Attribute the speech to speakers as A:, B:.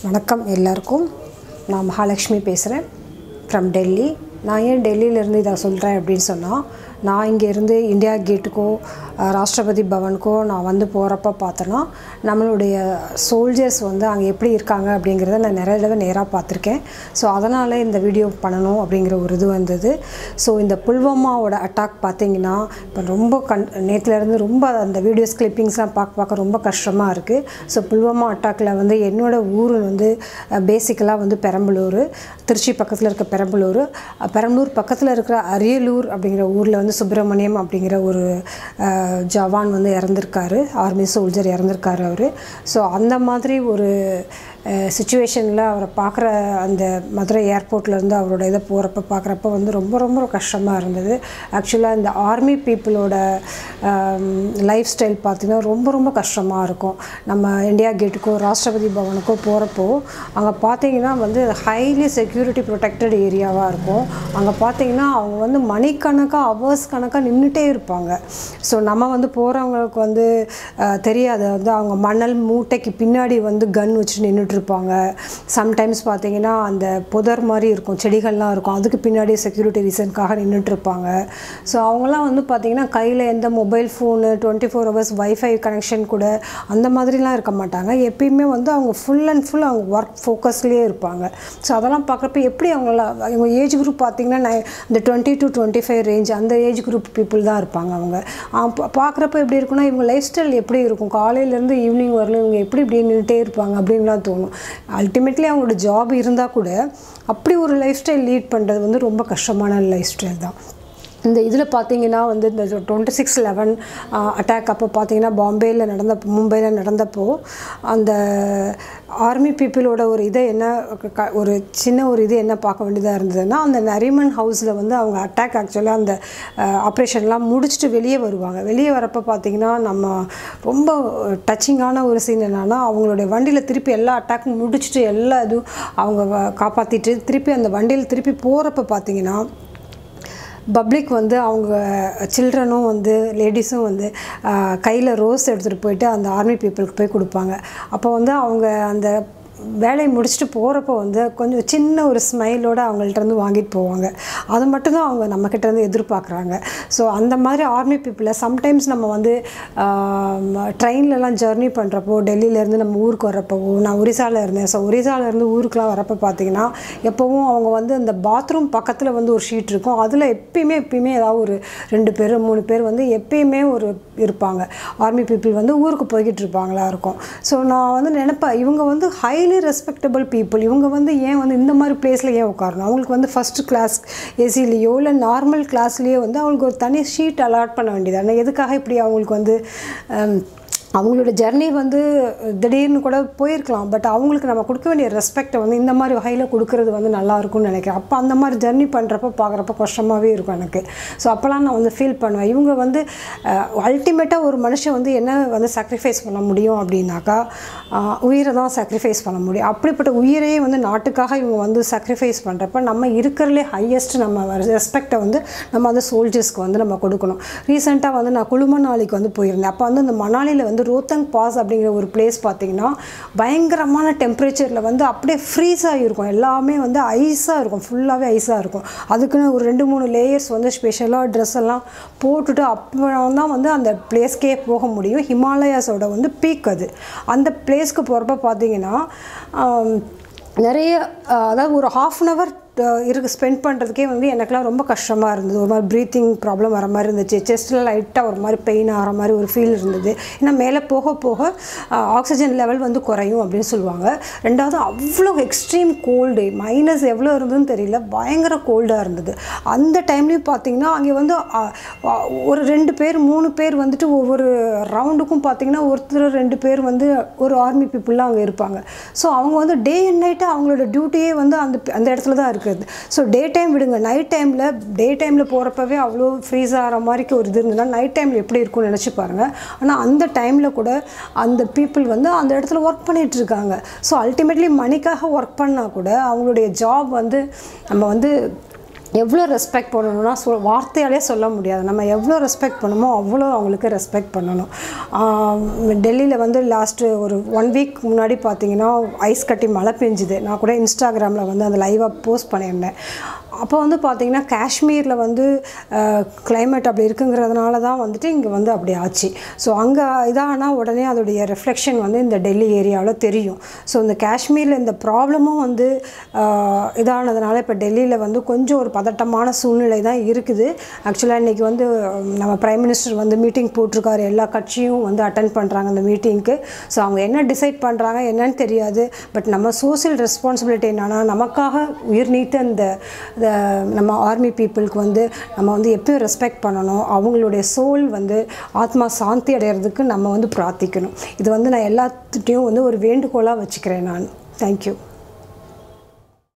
A: வணக்கம் எல்லாருக்கும் நான் மகாலட்சுமி பேசுகிறேன் ஃப்ரம் டெல்லி நான் ஏன் டெல்லியிலேருந்து இதை சொல்கிறேன் அப்படின்னு சொன்னால் நான் இங்கேருந்து இந்தியா கேட்டுக்கோ அஹ், ராஷ்டிரபதி பவனுக்கோ நான் வந்து போகிறப்ப பார்த்தேன்னா நம்மளுடைய சோல்ஜர்ஸ் வந்து அங்கே எப்படி இருக்காங்க அப்படிங்கிறத நான் நிறைய தடவை நேராக பார்த்துருக்கேன் ஸோ அதனால் இந்த வீடியோ பண்ணணும் அப்படிங்கிற ஒரு இது வந்தது ஸோ இந்த புல்வாமாவோட அட்டாக் பார்த்தீங்கன்னா இப்போ ரொம்ப கண் நேற்றுலேருந்து ரொம்ப அந்த வீடியோஸ் கிளிப்பிங்ஸ்லாம் பார்க்க பார்க்க ரொம்ப கஷ்டமாக இருக்குது ஸோ புல்வாமா அட்டாக்கில் வந்து என்னோட ஊர் வந்து பேசிக்கலாக வந்து பெரம்பலூர் திருச்சி பக்கத்தில் இருக்க பெரம்பலூர் அஹ், பெரம்பலூர் பக்கத்தில் இருக்கிற அரியலூர் அப்படிங்கிற ஊரில் வந்து சுப்பிரமணியம் அப்படிங்கிற ஒரு அஹ், ஜவான் வந்து இறந்துருக்காரு ஆர்மி சோல்ஜர் இறந்துருக்காரு அவர் ஸோ அந்த மாதிரி ஒரு சுச்சுவேஷனில் அவரை பார்க்குற அந்த மதுரை ஏர்போர்ட்லேருந்து அவரோட இதை போகிறப்ப பார்க்குறப்ப வந்து ரொம்ப ரொம்ப கஷ்டமாக இருந்தது ஆக்சுவலாக இந்த ஆர்மி பீப்புளோட லைஃப் ஸ்டைல் பார்த்திங்கன்னா ரொம்ப ரொம்ப கஷ்டமாக இருக்கும் நம்ம இந்தியா கேட்டுக்கோ ராஷ்டிரபதி பவனுக்கோ போகிறப்போ அங்கே பார்த்தீங்கன்னா வந்து ஹைலி செக்யூரிட்டி ப்ரொடெக்டட் ஏரியாவாக இருக்கும் அங்கே பார்த்தீங்கன்னா அவங்க வந்து மணிக்கணக்காக ஹவர்ஸ் கணக்காக நின்றுட்டே இருப்பாங்க ஸோ நம்ம வந்து போகிறவங்களுக்கு வந்து அஹ், தெரியாது வந்து அவங்க மணல் மூட்டைக்கு பின்னாடி வந்து கன் வச்சு நின்றுட்டு இருப்பாங்க சம்டைம்ஸ் பார்த்தீங்கன்னா அந்த புதர் மாதிரி இருக்கும் செடிகள்லாம் இருக்கும் அதுக்கு பின்னாடி செக்யூரிட்டி ரீசனுக்காக நின்றுட்டு இருப்பாங்க ஸோ அவங்களாம் வந்து பார்த்தீங்கன்னா கையில் எந்த mobile phone twenty four hours wifi connection கூட அந்த மாதிரிலாம் இருக்க மாட்டாங்க எப்பயுமே வந்து அவங்க ஃபுல் அண்ட் ஃபுல் அவங்க ஒர்க் ஃபோக்கஸ்லேயே இருப்பாங்க ஸோ அதெல்லாம் பார்க்குறப்ப எப்படி அவங்கள அவங்க ஏஜ் குரூப் பார்த்தீங்கன்னா நான் இந்த twenty to twenty five range அந்த ஏஜ் குரூப் பீப்புள் தான் இருப்பாங்க அவங்க பார்க்குறப்ப எப்படி இருக்குன்னா இவங்க லைஃப் ஸ்டைல் எப்படி இருக்கும் காலையிலேருந்து ஈவினிங் வரலும் இவங்க எப்படி இப்படி நின்றுட்டே இருப்பாங்க அப்படின்லாம் தோணும் அல்டிமேட்லி அவங்களோட ஜாப் இருந்தால் கூட அப்படி ஒரு லைஃப் ஸ்டைல் லீட் பண்ணுறது வந்து ரொம்ப கஷ்டமான லைஃப் ஸ்டைல் தான் இந்த இதில் பார்த்தீங்கன்னா வந்து இந்த டுவெண்ட்டி சிக்ஸ் லெவன் அட்டாக் அப்போ பார்த்தீங்கன்னா பாம்பேயில் நடந்த மும்பையில் நடந்தப்போ அந்த ஆர்மி பீப்புளோட ஒரு இதை என்ன க- ஒரு சின்ன ஒரு இது என்ன பார்க்க வேண்டியதாக இருந்ததுன்னா அந்த நரிமன் ஹவுஸில் வந்து அவங்க அட்டாக் ஆக்சுவலாக அந்த ஆப்ரேஷன்லாம் முடிச்சுட்டு வெளியே வருவாங்க வெளியே வரப்போ பார்த்தீங்கன்னா நம்ம ரொம்ப டச்சிங்கான ஒரு சீன் என்னன்னா அவங்களுடைய வண்டியில் திருப்பி எல்லா அட்டாக்கும் முடிச்சுட்டு எல்லா இதுவும் அவங்க வ- காப்பாற்றிட்டு திருப்பி அந்த வண்டியில் திருப்பி போகிறப்ப பார்த்தீங்கன்னா பப்ளிக் வந்து அவங்க சில்ட்ரனும் வந்து லேடிஸும் வந்து கையில் ரோஸ் எடுத்துகிட்டு போயிட்டு அந்த ஆர்மி பீப்புளுக்கு போய் கொடுப்பாங்க அப்போ வந்து அவங்க அந்த வேலையை முடிச்சுட்டு போகிறப்போ வந்து கொஞ்சம் சின்ன ஒரு ஸ்மைலோடு அவங்கள்ட்ட இருந்து வாங்கிட்டு போவாங்க அது மட்டும்தான் அவங்க நம்மக்கிட்ட இருந்து எதிர்பார்க்குறாங்க ஸோ அந்த மாதிரி ஆர்மி பீப்புளை சம்டைம்ஸ் நம்ம வந்து ட்ரெயின்லலாம் ஜர்னி பண்ணுறப்போ டெல்லியிலேருந்து நம்ம ஊருக்கு வர்றப்போ நான் ஒரிசாவில் இருந்தேன் ஸோ ஒரிசாலேருந்து ஊருக்குலாம் வரப்போ பார்த்தீங்கன்னா எப்போவும் அவங்க வந்து அந்த பாத்ரூம் பக்கத்தில் வந்து ஒரு ஷீட் இருக்கும் அதில் எப்பயுமே எப்பயுமே ஏதாவது ஒரு ரெண்டு பேர் மூணு பேர் வந்து எப்பயுமே ஒரு இருப்பாங்க ஆர்மி பீப்புள் வந்து ஊருக்கு போய்கிட்டு இருப்பாங்களா இருக்கும் ஸோ நான் வந்து நினைப்பேன் இவங்க வந்து ஹைலி ரெஸ்பெக்டபிள் பீப்புள் இவங்க வந்து ஏன் வந்து இந்த மாதிரி பிளேஸில் ஏன் உட்காரணும் அவங்களுக்கு வந்து ஃபஸ்ட்டு கிளாஸ் ஏசிலேயோ இல்லை நார்மல் கிளாஸ்லேயோ வந்து அவங்களுக்கு ஒரு தனி ஷீட் அலாட் பண்ண வேண்டியது ஆனால் எதுக்காக இப்படி அவங்களுக்கு வந்து ஹம், அவங்களோட ஜர்னி வந்து திடீர்னு கூட போயிருக்கலாம் பட் அவங்களுக்கு நம்ம கொடுக்க வேண்டிய ரெஸ்பெக்டை வந்து இந்த மாதிரி வகையில் கொடுக்கறது வந்து நல்லா இருக்கும்னு நினைக்கிறேன் அப்போ அந்த மாதிரி ஜர்னி பண்ணுறப்ப பார்க்குறப்ப கஷ்டமாகவே இருக்கும் எனக்கு ஸோ அப்போல்லாம் நான் வந்து ஃபீல் பண்ணுவேன் இவங்க வந்து அல்டிமேட்டாக ஒரு மனுஷன் வந்து என்ன வந்து சாக்ரிஃபைஸ் பண்ண முடியும் அப்படின்னாக்கா அஹ், உயிரை தான் சாக்ரிஃபைஸ் பண்ண முடியும் அப்படிப்பட்ட உயிரையே வந்து நாட்டுக்காக இவங்க வந்து சாக்ரிஃபைஸ் பண்ணுறப்ப நம்ம இருக்கிறதுலே ஹையஸ்ட் நம்ம ரெஸ்பெக்டை வந்து நம்ம அந்த சோல்ஜர்ஸ்க்கு வந்து நம்ம கொடுக்கணும் ரீசெண்டாக வந்து நான் குழுமநாளிக்கு வந்து போயிருந்தேன் அப்போ வந்து இந்த மணாலியில் வந்து ரோத்தங் பாஸ் அப்படிங்கிற ஒரு பிளேஸ் பார்த்தீங்கன்னா பயங்கரமான டெம்பரேச்சரில் வந்து அப்படியே ஃப்ரீஸ் ஆகிருக்கும் எல்லாமே வந்து ஐஸாக இருக்கும் ஃபுல்லாகவே ஐஸாக இருக்கும் அதுக்குன்னு ஒரு ரெண்டு மூணு லேயர்ஸ் வந்து ஸ்பெஷலாக ட்ரெஸ் எல்லாம் போட்டுட்டு அப்புறம் தான் வந்து அந்த பிளேஸ்க்கே போக முடியும் ஹிமாலயாஸோட வந்து பீக் அது அந்த பிளேஸ்க்கு போகிறப்ப பார்த்தீங்கன்னா ஆம், நிறைய அஹ், அதாவது ஒரு ஹாஃப் அன் ஹவர் இருக்கு ஸ்பெண்ட் பண்ணுறதுக்கே வந்து எனக்குலாம் ரொம்ப கஷ்டமாக இருந்தது ஒரு மாதிரி ப்ரீத்திங் ப்ராப்ளம் வர மாதிரி இருந்துச்சு செஸ்ட்டில் லைட்டாக ஒரு மாதிரி பெயின் ஆகிற மாதிரி ஒரு ஃபீல் இருந்தது ஏன்னா மேலே போக போக ஆக்சிஜன் லெவல் வந்து குறையும் அப்படின்னு சொல்லுவாங்க ரெண்டாவது அவ்வளோ எக்ஸ்ட்ரீம் கோல்டு மைனஸ் எவ்வளோ இருந்ததுன்னு தெரியல பயங்கர கோல்டாக இருந்தது அந்த டைம்லேயும் பார்த்தீங்கன்னா அங்கே வந்து அஹ், அஹ், ஒரு ரெண்டு பேர் மூணு பேர் வந்துட்டு ஒவ்வொரு ரவுண்டுக்கும் பார்த்தீங்கன்னா ஒருத்தர் ரெண்டு பேர் வந்து ஒரு ஆர்மி பீப்புளெலாம் அங்கே இருப்பாங்க ஸோ அவங்க வந்து டே அண்ட் நைட்டு அவங்களோட டியூட்டியே வந்து அந்த அந்த இடத்துல தான் இருக்குது ஸோ டே டைம் விடுங்க நைட் டைமில் டே டைமில் போகிறப்பவே அவ்வளோ ஃப்ரீஸ் ஆகிற மாதிரிக்கு ஒரு இது இருந்ததுன்னா நைட் டைமில் எப்படி இருக்கும்னு நினச்சி பாருங்கள் ஆனால் அந்த டைமில் கூட அந்த பீப்புள் வந்து அந்த இடத்துல ஒர்க் பண்ணிகிட்டு இருக்காங்க ஸோ அல்டிமேட்லி மணிக்காக ஒர்க் பண்ணால் கூட அவங்களுடைய ஜாப் வந்து நம்ம வந்து எவ்வளோ ரெஸ்பெக்ட் பண்ணணும்னா சொ வார்த்தையாலே சொல்ல முடியாது நம்ம எவ்வளோ ரெஸ்பெக்ட் பண்ணுமோ அவ்வளோ அவங்களுக்கு ரெஸ்பெக்ட் பண்ணணும் டெல்லியில் வந்து லாஸ்ட்டு ஒரு ஒன் வீக் முன்னாடி பார்த்தீங்கன்னா ஐஸ் கட்டி மழை பெஞ்சுது நான் கூட இன்ஸ்டாகிராமில் வந்து அந்த லைவாக போஸ்ட் பண்ணியிருந்தேன் அப்போ வந்து பார்த்தீங்கன்னா காஷ்மீரில் வந்து climate அப்படி இருக்குங்கிறதுனால தான் வந்துட்டு இங்கே வந்து அப்படி ஆச்சு ஸோ அங்கே இதானா உடனே அதோடைய ரிஃப்ளெக்ஷன் வந்து இந்த டெல்லி ஏரியாவில் தெரியும் ஸோ இந்த காஷ்மீரில் இந்த ப்ராப்ளமும் வந்து ஆஹ், இதானதுனால இப்போ டெல்லியில் வந்து கொஞ்சம் ஒரு பதட்டமான சூழ்நிலை தான் இருக்குது ஆக்சுவலாக இன்றைக்கி வந்து உம், நம்ம பிரைம் மினிஸ்டர் வந்து மீட்டிங் போட்டிருக்காரு எல்லா கட்சியும் வந்து அட்டன் பண்ணுறாங்க அந்த மீட்டிங்க்கு ஸோ அவங்க என்ன டிசைட் பண்ணுறாங்க என்னன்னு தெரியாது பட் நம்ம சோஷியல் ரெஸ்பான்சிபிலிட்டி என்னன்னா நமக்காக உயிர் நீத்த இந்த இந்த நம்ம ஆர்மி பீப்புளுக்கு வந்து நம்ம வந்து எப்பயும் ரெஸ்பெக்ட் பண்ணணும் அவங்களுடைய சோல் வந்து ஆத்மா சாந்தி அடையிறதுக்கு நம்ம வந்து பிரார்த்திக்கணும் இது வந்து நான் எல்லாத்துட்டையும் வந்து ஒரு வேண்டுகோளாக வச்சுக்கிறேன் நான் தேங்க்யூ